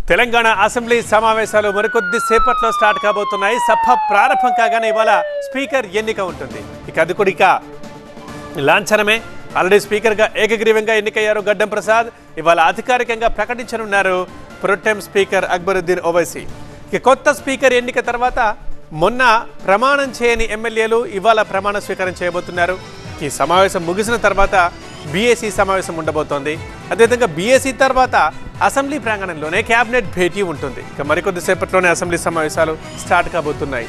Telangana assembly సమావేశాలు మరికొద్ది సేపట్లో స్టార్ట్ కాబోతున్నాయి సభ ప్రారంభం కాగానే ఇవాళ స్పీకర్ ఎన్నిక ఉంటుంది ఇక అది కూడా ఇక లాంఛనమే ఆల్రెడీ స్పీకర్గా ఏకగ్రీవంగా ఎన్నికయ్యారు గడ్డం ప్రసాద్ ఇవాళ అధికారికంగా ప్రకటించనున్నారు ప్రొటెం స్పీకర్ అక్బరుద్దీన్ ఓవైసీ ఇక కొత్త స్పీకర్ ఎన్నిక తర్వాత మొన్న ప్రమాణం చేయని ఎమ్మెల్యేలు ఇవాళ ప్రమాణ స్వీకారం చేయబోతున్నారు ఈ సమావేశం ముగిసిన తర్వాత బీఏసీ సమావేశం ఉండబోతోంది అదేవిధంగా బీఏసీ తర్వాత అసెంబ్లీ ప్రాంగణంలోనే కేబినెట్ భేటీ ఉంటుంది ఇక మరికొద్ది సేపట్లోనే అసెంబ్లీ సమావేశాలు స్టార్ట్ కాబోతున్నాయి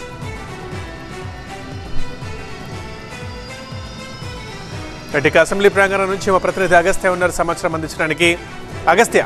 ఇక అసెంబ్లీ ప్రాంగణం నుంచి మా ప్రతినిధి అగస్త్య ఉన్నారు సమాచారం అందించడానికి అగస్త్య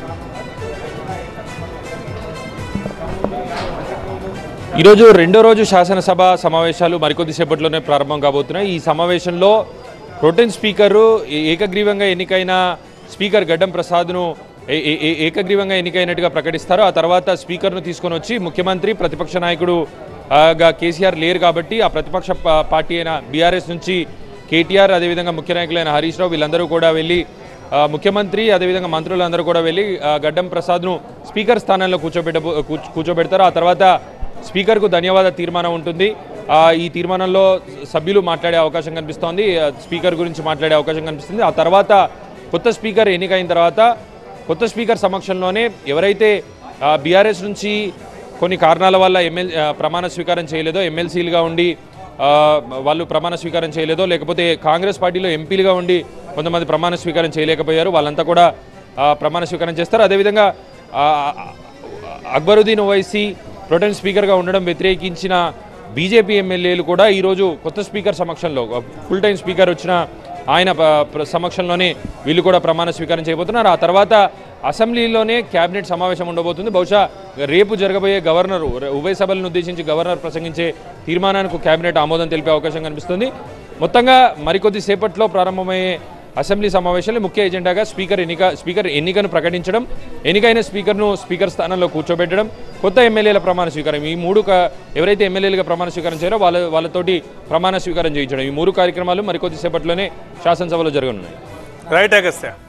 ఈరోజు రెండో రోజు శాసనసభ సమావేశాలు మరికొద్దిసేపట్లోనే ప్రారంభం కాబోతున్నాయి ఈ సమావేశంలో ప్రోటెన్ స్పీకరు ఏ- ఏకగ్రీవంగా ఎన్నికైన స్పీకర్ గడ్డం ప్రసాద్ను ఏ- ఏ- ఏ- ఏకగ్రీవంగా ఎన్నికైనట్టుగా ప్రకటిస్తారు ఆ తర్వాత స్పీకర్ను తీసుకొని వచ్చి ముఖ్యమంత్రి ప్రతిపక్ష నాయకుడు ఆ, గా కేసీఆర్ లేరు కాబట్టి ఆ ప్రతిపక్ష పా- పార్టీ అయిన బీఆర్ఎస్ నుంచి కేటీఆర్ అదేవిధంగా ముఖ్య నాయకులైన హరీష్ రావు వీళ్ళందరూ కూడా వెళ్ళి ఆ, ముఖ్యమంత్రి అదేవిధంగా మంత్రులందరూ కూడా వెళ్ళి ఆ, గడ్డం ప్రసాద్ను స్పీకర్ స్థానంలో కూర్చోబెట్ట కూర్చోబెడతారు ఆ తర్వాత స్పీకర్కు ధన్యవాద తీర్మానం ఉంటుంది ఆ, ఈ తీర్మానంలో సభ్యులు మాట్లాడే అవకాశం కనిపిస్తోంది ఆ, స్పీకర్ గురించి మాట్లాడే అవకాశం కనిపిస్తుంది ఆ తర్వాత కొత్త స్పీకర్ ఎన్నికైన తర్వాత కొత్త స్పీకర్ సమక్షంలోనే ఎవరైతే బీఆర్ఎస్ నుంచి కొన్ని కారణాల వల్ల ఎమ్మెల్ ఆ, ప్రమాణ స్వీకారం చేయలేదో ఎమ్మెల్సీలుగా ఉండి ఆ, వాళ్ళు ప్రమాణ స్వీకారం చేయలేదో లేకపోతే కాంగ్రెస్ పార్టీలో ఎంపీలుగా ఉండి కొంతమంది ప్రమాణ స్వీకారం చేయలేకపోయారు వాళ్ళంతా కూడా ఆ, ప్రమాణ స్వీకారం చేస్తారు అదేవిధంగా ఆ, అక్బరుద్దీన్ ఓవైసీ ప్రొటెన్ స్పీకర్గా ఉండడం వ్యతిరేకించిన బీజేపీ ఎమ్మెల్యేలు కూడా ఈరోజు కొత్త స్పీకర్ సమక్షంలో ఫుల్ టైం స్పీకర్ వచ్చిన ఆయన ప- ప్ర- సమక్షంలోనే వీళ్ళు కూడా ప్రమాణ స్వీకారం చేయబోతున్నారు ఆ తర్వాత అసెంబ్లీలోనే కేబినెట్ సమావేశం ఉండబోతుంది బహుశా రేపు జరగబోయే గవర్నర్ ఉభయ సభలను ఉద్దేశించి గవర్నర్ ప్రసంగించే తీర్మానానికి కేబినెట్ ఆమోదం తెలిపే అవకాశం కనిపిస్తుంది మొత్తంగా మరికొద్ది సేపట్లో ప్రారంభమయ్యే అసెంబ్లీ సమావేశాలు ముఖ్య ఎజెండాగా స్పీకర్ ఎన్నిక స్పీకర్ ఎన్నికను ప్రకటించడం ఎన్నికైన స్పీకర్ను స్పీకర్ స్థానంలో కూర్చోబెట్టడం కొత్త ఎమ్మెల్యేల ప్రమాణ స్వీకారం ఈ మూడు క- ఎవరైతే ఎమ్మెల్యేలుగా ప్రమాణ స్వీకారం చేయారో వాళ్ళ వాళ్ళతోటి ప్రమాణ స్వీకారం చేయించడం ఈ మూడు కార్యక్రమాలు మరికొద్ది సేపట్లోనే శాసనసభలో జరగనున్నాయి రైట్ అగస్త్య